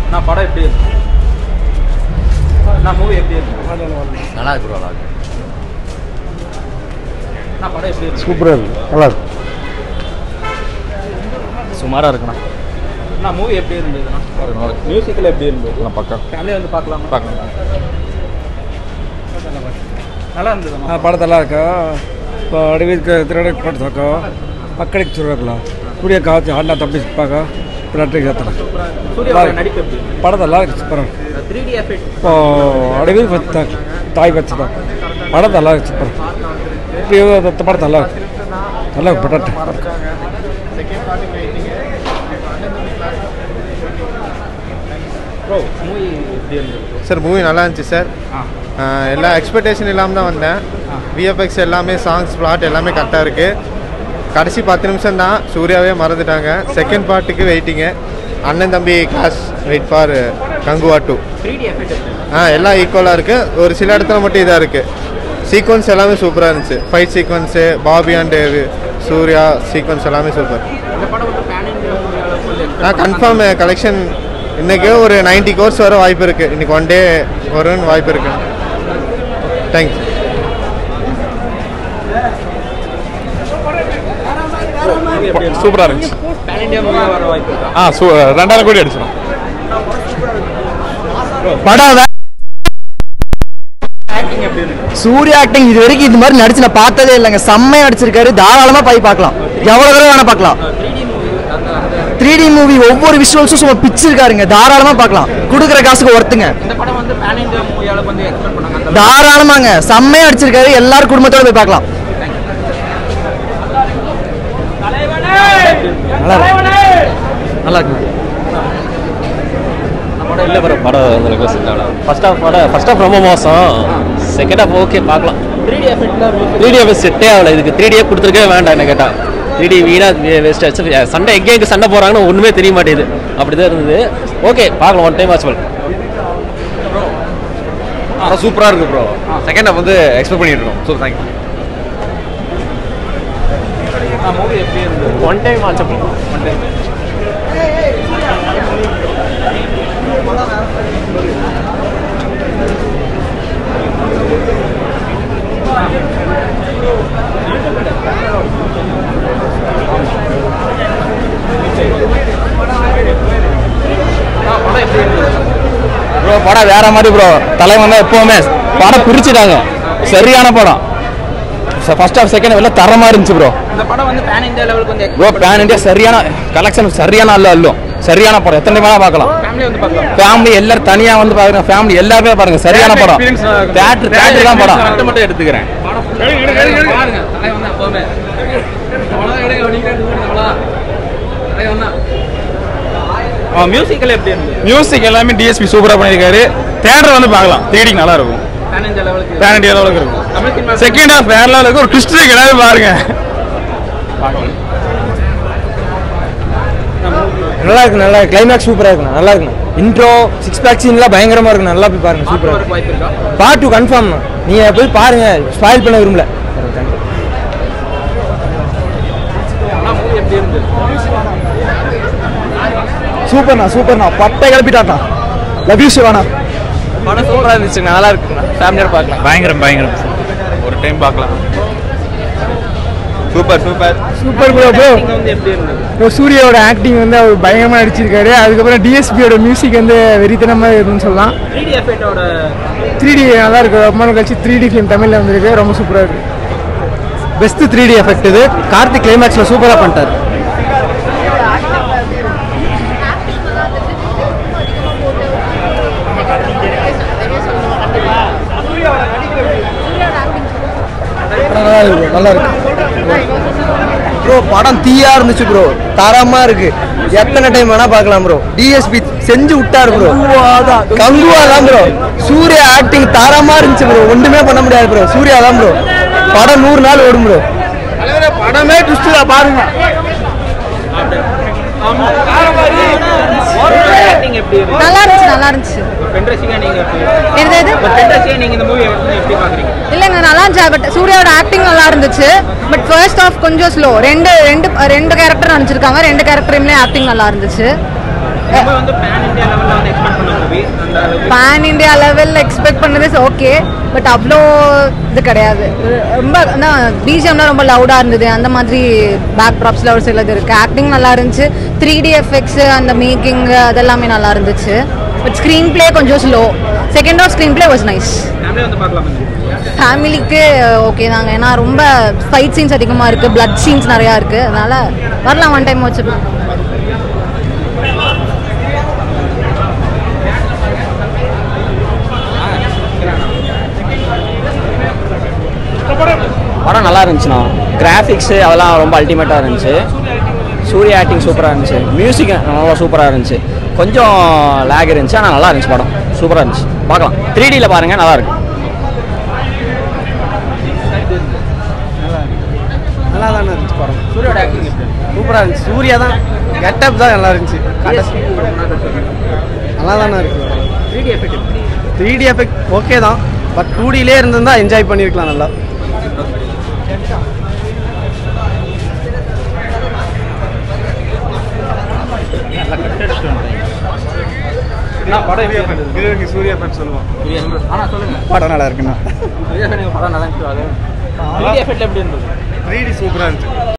நான் படம் எப்படி இருக்கு நான் மூவி எப்படி இருக்கு நல்லா இருக்கு ப்ரோ நல்லா இருக்கு நான் படம் எப்படி இருக்கு சூப்பராக இருக்கு நல்லா இருக்கு சுமாராக இருக்குண்ணா நான் மூவி எப்படி இருந்ததுண்ணா மியூசிக்கில் எப்படி இருந்தது பக்கம் ஃபேமிலி வந்து பார்க்கலாமா பார்க்கலாம் நல்லா இருந்ததுண்ணா படம் நல்லா இருக்கா இப்போ ಅಡವಿದ ತಿರುಗಡೆ ಕೊಟ್ಟು ಸಾಕು ಮಕ್ಕಳಿಗೆ ಚೂರಾಗಲ್ಲ ಕುಡಿಯೋಕೆ ಆವತ್ತು ಅಣ್ಣ ತಪ್ಪಿ ಸಿಕ್ಕಾಗ ರಾತ್ರಿಗೆ ಹೇಳ್ತಾರೆ சூர்யாவோட நடிப்பு எப்படி இருக்கு படம் நல்லா இருக்கு சூப்பராக த்ரீ டி எஃபெக்ட் இப்போ அடவி பத்த தாய் பச்சை தான் படம் நல்லா இருக்கு சூப்பர் இப்படி படம் நல்லா இருக்கு நல்லா இருக்கு படம் ப்ரோ மூவி எப்படி இருந்தது சார் மூவி நல்லா இருந்துச்சு சார் ஆ ஆஹ் எல்லா எக்ஸ்பெக்டேஷன் இல்லாமல் தான் வந்தேன் விஎஃப்எக்ஸ் எல்லாமே சாங்ஸ் பிளாட் எல்லாமே கரெக்டாக இருக்குது கடைசி பத்து நிமிஷம் தான் சூர்யாவே மறந்துட்டாங்க செகண்ட் பார்ட்டுக்கு வெயிட்டிங்கு அண்ணன் தம்பி class wait for Kanguva two three D effect எப்படி இருந்தது? ஆ எல்லாம் ஈக்குவலாக இருக்குது ஒரு சில இடத்துல மட்டும் இதாக இருக்குது சீக்வன்ஸ் எல்லாமே சூப்பராக இருந்துச்சு fight sequence Bobby and Suriya sequence எல்லாமே சூப்பர் இந்த படம் வந்து பேன் இந்தியா மூவி அளவுக்கு ஆ கன்ஃபார்ம் கலெக்ஷன் இன்றைக்கே ஒரு 90 கோர்ஸ் வர வாய்ப்பு இருக்குது இன்றைக்கி ஒன் டே வரும்னு வாய்ப்பு இருக்குது தேங்க்ஸ் சூப்பராக இருந்துச்சு பேன் இந்தியா மூவி வர வாய்ப்பு இருக்கா ஆ சூ ரெண்டாயிரம் கோடி அடிச்சிடும் படம் ஆக்டிங் எப்படி இருக்கு சூர்யா ஆக்டிங் இது வரைக்கும் இது மாதிரி நடிச்சு நான் பார்த்ததே இல்லைங்க செம்மையா நடிச்சிருக்காரு தாராளமா போய் பார்க்கலாம் எவ்வளவு தடவை வேணா பார்க்கலாம் த்ரீ டி மூவி அந்த அந்த த்ரீ டி மூவி ஒவ்வொரு விஷுவல்ஸும் சும்மா பிச்சிருக்காருங்க தாராளமா பார்க்கலாம் கொடுக்குற காசுக்கு ஒருத்துங்க இந்த படம் வந்து பேன் இந்தியா மூவி அளவுக்கு வந்து எக்ஸ்பெக்ட் பண்ணாங்க அந்த தாராளமாங்க செம்மையா நடிச்சிருக்காரு எல்லாரும் குடும்பத்தோட போய் பார்க்கலாம் நல்லா இருக்கு இல்லை ப்ரோ படம் உங்களுக்கு செட் ஆகலாம் ஃபர்ஸ்ட் ஆஃப் படம் ஃபர்ஸ்ட் ஆஃப் ரொம்ப மோசம் செகண்ட் ஆஃப் ஓகே பார்க்கலாம் த்ரீ டி எஃபெக்ட் தான் த்ரீ டி எஃப் செட்டே ஆகல இதுக்கு த்ரீ டியே கொடுத்துருக்கவே வேண்டாம் என்ன கேட்டால் த்ரீ டி வீணாக வேஸ்ட் ஆச்சு சண்டை எங்கே எங்கே சண்டை போகிறாங்கன்னு ஒன்றுமே தெரிய மாட்டேங்குது அப்படி தான் இருந்தது ஓகே பார்க்கலாம் ஒன் டைம் வாட்ச் ஆனால் சூப்பராக இருக்கு ப்ரோ செகண்ட் ஹாஃப் வந்து எக்ஸ்பெக்ட் பண்ணிட்டு இருக்கோம் ஸோ தேங்க்யூ மூவி எப்படி இருந்தது one time watch one time படம் எப்படி இருந்தது ப்ரோ படம் வேற மாதிரி ப்ரோ தலைவன் தான் எப்பவுமே படம் பிரிச்சுட்டாங்க சரியான படம் ஃபர்ஸ்ட் ஆஃப் செகண்ட் எல்லாம் தரமா இருந்துச்சு ப்ரோ இந்த படம் வந்து பேன் இந்தியா லெவலுக்கு வந்து ப்ரோ பேன் இந்தியா சரியான கலெக்ஷன் சரியான அல்ல அல்லும் சரியான படம் எத்தனை வேணா பார்க்கலாம் ஃபேமிலி வந்து பார்க்கலாம் ஃபேமிலி எல்லாரும் தனியா வந்து பாருங்க ஃபேமிலி எல்லாருமே பாருங்க சரியான படம் தேட்டர் தேட்டர் தான் படம் மட்டும் மட்டும் எடுத்துக்கிறேன் பாருங்க தலை வந்து எப்பவுமே அவ்வளோதான் எடுங்க நீங்க ரெண்டு பேரும் அவ்வளோதான் தலை வந்தா மியூசிக்கல் எப்படி இருந்தது மியூசிக் எல்லாமே டிஎஸ்பி சூப்பராக பண்ணியிருக்காரு தேட்டர் வந்து பார்க்கலாம் தேடிக்கு நல்லா இருக்கும் பேன் இந்தியா லெவலுக்கு பேன் இண்டியா லெவலுக்கு இருக்கும் தமிழ் சினிமா செகண்ட் ஹாஃப் வேற லெவலுக்கு ஒரு ட்விஸ்ட் இருக்கு எல்லாரும் பாருங்க நல்லா இருக்கு நல்லா கிளைமேக்ஸ் சூப்பரா இருக்கு நல்லா இருக்கு இன்ட்ரோ சிக்ஸ் பேக் சீன்லாம் பயங்கரமா இருக்கு நல்லா போய் பாருங்க சூப்பரா வரக்கு வாய்ப்பு இருக்கா பார்ட் டூ கன்ஃபார்ம் நீங்க போய் பாருங்க ஸ்பாயில் பண்ண விரும்பல ஆனால் மூவி எப்படி இருந்தது சூப்பர்ண்ணா சூப்பர்ண்ணா பட்டை கிளப்பிட்டாட்டா லவ் யூ சிவானா படம் சூப்பராக இருந்துச்சு நல்லா இருக்குண்ணா ஃபேமிலியோட பார்க்கலாம் பயங்கரம் பயங்கரம் ஒரு டைம் பார்க்கலாம் super super super bro bro இங்கே வந்து எப்படி இருந்தது இப்போ சூர்யாவோட ஆக்டிங் வந்து அவர் பயங்கரமாக நடிச்சிருக்காரு அதுக்கப்புறம் டிஎஸ்பியோட மியூசிக் வந்து வெறித்தனமாக இருக்குன்னு சொல்லலாம் த்ரீ டி எஃபெக்டோட த்ரீ டி நல்லா இருக்கு ரொம்ப நாள் கழிச்சு த்ரீ டி ஃபிலிம் தமிழில் வந்திருக்கு ரொம்ப சூப்பராக இருக்கு பெஸ்ட் த்ரீ டி எஃபெக்ட் இது கார்த்திக் கிளைமேக்ஸில் சூப்பராக பண்ணிட்டார் நல்லா இருக்கு bro, நல்லா இருக்கு ப்ரோ படம் தீயா இருந்துச்சு ப்ரோ தரமா இருக்கு எத்தனை டைம் வேணா பார்க்கலாம் ப்ரோ டிஎஸ்பி செஞ்சு விட்டாரு ப்ரோ கங்குவா தான் ப்ரோ சூர்யா ஆக்டிங் தரமா இருந்துச்சு ப்ரோ ஒண்ணுமே பண்ண முடியாது ப்ரோ சூர்யா தான் ப்ரோ படம் நூறு நாள் ஓடும் ப்ரோ படமே ட்விஸ்ட் தான் பாருங்க ஆக்டிங் எப்படி இருந்தது நல்லா இருந்துச்சு நல்லா இருந்துச்சு பெண் ரசிகா நீங்கள் எப்படி என்னது இது ஒரு பெண் ரசிகா நீங்கள் இந்த மூவி எப்படி பார்க்குறீங்க இல்லைங்க நல்லா இருந்துச்சு பட் சூர்யாவோட ஆக்டிங் நல்லா இருந்துச்சு பட் ஃபர்ஸ்ட் ஆஃப் கொஞ்சம் ஸ்லோ ரெண்டு ரெண்டு ரெண்டு கேரக்டர் நடிச்சிருக்காங்க ரெண்டு கேரக்டருமே ஆக்டிங் நல்லா இருந்துச்சு நம்ம வந்து பேன் இந்தியா லெவலில் வந்து எக்ஸ்பெக்ட் பேன் இந்தியா லெவலில் எக்ஸ்பெக்ட் பண்ணது ஓகே பட் அவ்வளோ இது கிடையாது ரொம்ப பிஜிஎம்லாம் ரொம்ப லவுடாக இருந்தது அந்த மாதிரி பேக் ட்ராப்ஸில் ஒரு சிலது இருக்குது ஆக்டிங் நல்லா இருந்துச்சு த்ரீ டி எஃபெக்ட்ஸு அந்த மேக்கிங் அதெல்லாமே நல்லா இருந்துச்சு பட் ஸ்க்ரீன் ப்ளே கொஞ்சம் slow second half screenplay was nice family வந்து பார்க்கலாம் ஃபேமிலிக்கு ஓகே தாங்க ஏன்னா ரொம்ப ஃபைட் சீன்ஸ் அதிகமாக இருக்குது blood சீன்ஸ் நிறையா இருக்குது அதனால வரலாம் ஒன் டைம் வச்சு படம் நல்லா இருந்துச்சுண்ணா கிராஃபிக்ஸு அதெல்லாம் ரொம்ப அல்டிமேட்டாக இருந்துச்சு சூர்யா ஆக்டிங் சூப்பராக இருந்துச்சு மியூசிக் நல்லா சூப்பராக இருந்துச்சு கொஞ்சம் லேக் இருந்துச்சு ஆனால் நல்லா இருந்துச்சு படம் சூப்பராக இருந்துச்சு பார்க்கலாம் த்ரீ டியில் பாருங்கள் நல்லா இருக்கு நல்லா தானே இருந்துச்சு படம் சூர்யாவோட ஆக்டிங் எப்படி சூப்பராக இருந்துச்சு சூர்யா தான் கெட்டப் தான் நல்லா இருந்துச்சு நல்லா தானே இருக்கு த்ரீ டி எஃபெக்ட் எப்படி த்ரீ டி எஃபெக்ட் ஓகே தான் பட் டூ டிலே இருந்திருந்தா என்ஜாய் பண்ணியிருக்கலாம் நல்லா சூர்யா ஆனா சொல்லுங்க படம் நல்லா இருக்குண்ணா விஜய் படம் நல்லா இருந்துச்சு த்ரீ டி எஃபெக்ட் எப்படி இருந்தது த்ரீ டி சூப்பராக இருந்துச்சு